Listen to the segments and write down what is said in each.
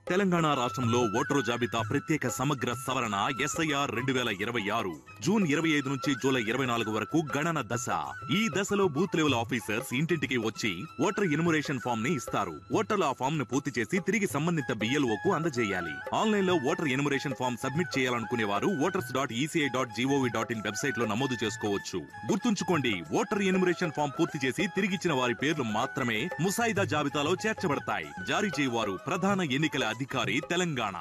తెలంగాణ రాష్ట్రంలో ఓటరు జాబితా ప్రత్యేక సమగ్ర సవరణ ఎస్ఐఆర్ రెండు వేల ఇరవై ఆరు జూన్ ఇరవై ఐదు నుంచి జూలై ఇరవై నాలుగు వరకు గణన దశ ఈ దశలో బూత్ లెవెల్ ఆఫీసర్స్ ఇంటింటికి వచ్చి ఓటర్ ఇనుమరేషన్ ఫామ్ ని ఇస్తారు ఓటర్లు ఆ ఫామ్ ను పూర్తి చేసి తిరిగి సంబంధిత బిఎల్ఓ కు అందజేయాలి ఆన్లైన్ లో ఓటర్ ఎనుమరేషన్ ఫామ్ సబ్మిట్ చేయాలనుకునే వారు voters dot ECI dot GOV dot in website లో నమోదు చేసుకోవచ్చు గుర్తుంచుకోండి ఓటర్ ఎనుమరేషన్ ఫామ్ పూర్తి చేసి తిరిగిచ్చిన వారి పేర్లు మాత్రమే ముసాయిదా జాబితాలో చేర్చబడతాయి జారీ చేయవారు ప్రధాన ఎన్నికల అధికారి తెలంగాణ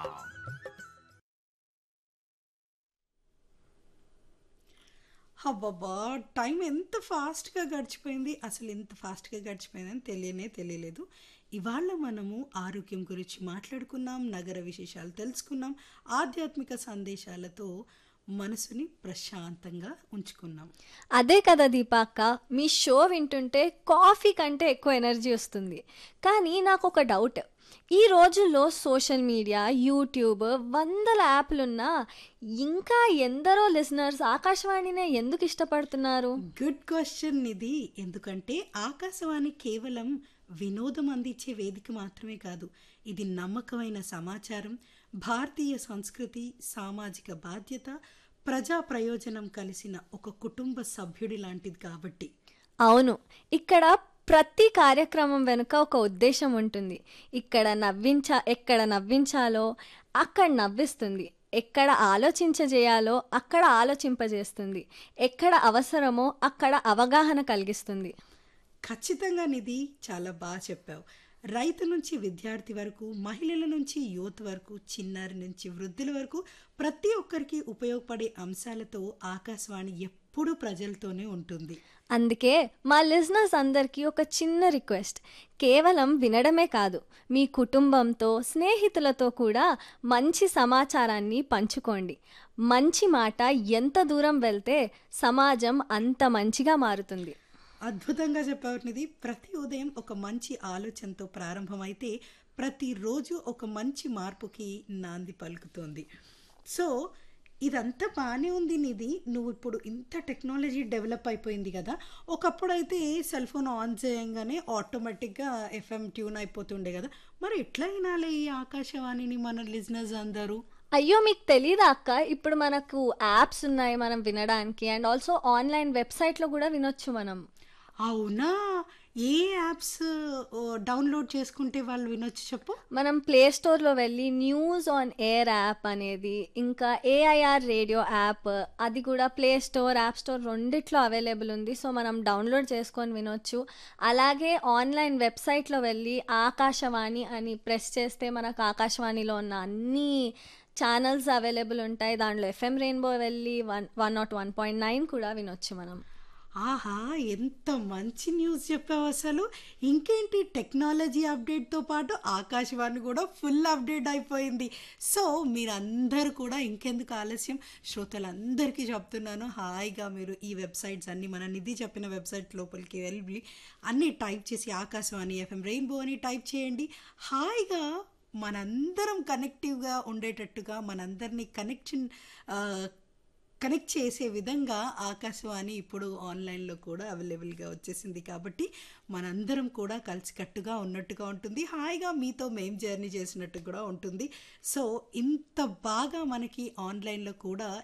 అబ్బబ్బా టైం ఎంత ఫాస్ట్గా గడిచిపోయింది అసలు ఎంత ఫాస్ట్గా గడిచిపోయిందని తెలియనే తెలియలేదు ఇవాళ మనము ఆరోగ్యం గురించి మాట్లాడుకున్నాం నగర విశేషాలు తెలుసుకున్నాం ఆధ్యాత్మిక సందేశాలతో మనసుని ప్రశాంతంగా ఉంచుకున్నాం అదే కదా దీపాక్క మీ షో వింటుంటే కాఫీ కంటే ఎక్కువ ఎనర్జీ వస్తుంది కానీ నాకు ఒక డౌట్ ఈ రోజుల్లో సోషల్ మీడియా యూట్యూబ్ వందల యాప్లున్నా ఇంకా ఎందరో లిసనర్స్ ఆకాశవాణినే ఎందుకు ఇష్టపడుతున్నారు గుడ్ క్వశ్చన్ ఇది ఎందుకంటే ఆకాశవాణి కేవలం వినోదం అందించే వేదిక మాత్రమే కాదు ఇది నమ్మకమైన సమాచారం భారతీయ సంస్కృతి సామాజిక బాధ్యత ప్రజా ప్రయోజనం కలిసిన ఒక కుటుంబ సభ్యుడి లాంటిది కాబట్టి అవును ఇక్కడ ప్రతి కార్యక్రమం వెనుక ఒక ఉద్దేశం ఉంటుంది ఇక్కడ నవ్వించా ఎక్కడ నవ్వించాలో అక్కడ నవ్విస్తుంది ఎక్కడ ఆలోచించజేయాలో అక్కడ ఆలోచింపజేస్తుంది ఎక్కడ అవసరమో అక్కడ అవగాహన కలిగిస్తుంది ఖచ్చితంగా నిధి చాలా బాగా చెప్పావు రైతు నుంచి విద్యార్థి వరకు మహిళల నుంచి యూత్ వరకు చిన్నారి నుంచి వృద్ధుల వరకు ప్రతి ఒక్కరికి ఉపయోగపడే అంశాలతో ఆకాశవాణి ఎప్పుడూ ప్రజలతోనే ఉంటుంది అందుకే మా లిజనర్స్ అందరికీ ఒక చిన్న రిక్వెస్ట్ కేవలం వినడమే కాదు మీ కుటుంబంతో స్నేహితులతో కూడా మంచి సమాచారాన్ని పంచుకోండి మంచి మాట ఎంత దూరం వెళ్తే సమాజం అంత మంచిగా మారుతుంది అద్భుతంగా చెప్పావు నిధి ప్రతి ఉదయం ఒక మంచి ఆలోచనతో ప్రారంభమైతే ప్రతిరోజు ఒక మంచి మార్పుకి నాంది పలుకుతోంది సో ఇదంతా బాగానే ఉంది నిధి నువ్వు ఇప్పుడు ఇంత టెక్నాలజీ డెవలప్ అయిపోయింది కదా ఒకప్పుడు అయితే సెల్ ఫోన్ ఆన్ చేయంగానే ఆటోమేటిక్గా ఎఫ్ఎం ట్యూన్ అయిపోతుండే కదా మరి ఎట్లా వినాలి ఈ ఆకాశవాణిని మన లిజినెస్ అందరూ అయ్యో మీకు తెలీదా అక్క ఇప్పుడు మనకు యాప్స్ ఉన్నాయి మనం వినడానికి అండ్ ఆల్సో ఆన్లైన్ వెబ్సైట్లో కూడా వినొచ్చు మనం అవునా ఏ యాప్స్ డౌన్లోడ్ చేసుకుంటే వాళ్ళు వినొచ్చు చెప్పు మనం ప్లే స్టోర్లో వెళ్ళి న్యూస్ ఆన్ ఎయిర్ యాప్ అనేది ఇంకా ఏఐఆర్ రేడియో యాప్ అది కూడా ప్లే స్టోర్ యాప్ స్టోర్ రెండిట్లో అవైలబుల్ ఉంది సో మనం డౌన్లోడ్ చేసుకొని వినొచ్చు అలాగే ఆన్లైన్ వెబ్సైట్లో వెళ్ళి ఆకాశవాణి అని ప్రెస్ చేస్తే మనకు ఆకాశవాణిలో ఉన్న అన్ని ఛానల్స్ అవైలబుల్ ఉంటాయి దాంట్లో ఎఫ్ఎం రెయిన్బో వెళ్ళి one one nought one point nine కూడా వినొచ్చు మనం ఆహా ఎంత మంచి న్యూస్ చెప్పావు అసలు ఇంకేంటి టెక్నాలజీ అప్డేట్తో పాటు ఆకాశవాణి కూడా ఫుల్ అప్డేట్ అయిపోయింది సో మీరందరూ కూడా ఇంకెందుకు ఆలస్యం శ్రోతలందరికీ చెప్తున్నాను హాయిగా మీరు ఈ వెబ్సైట్స్ అన్ని మన నిధి చెప్పిన వెబ్సైట్ లోపలికి వెళ్ళి అన్నీ టైప్ చేసి ఆకాశవాణి ఎఫ్ఎం రెయిన్బో అని టైప్ చేయండి హాయిగా మనందరం కనెక్టివ్గా ఉండేటట్టుగా మనందరినీ కనెక్షన్ కనెక్ట్ చేసే విధంగా ఆకాశవాణి ఇప్పుడు ఆన్లైన్లో కూడా అవైలబుల్గా వచ్చేసింది కాబట్టి మనందరం కూడా కలిసికట్టుగా ఉన్నట్టుగా ఉంటుంది హాయిగా మీతో మేం జర్నీ చేసినట్టు కూడా ఉంటుంది సో ఇంత బాగా మనకి ఆన్లైన్లో కూడా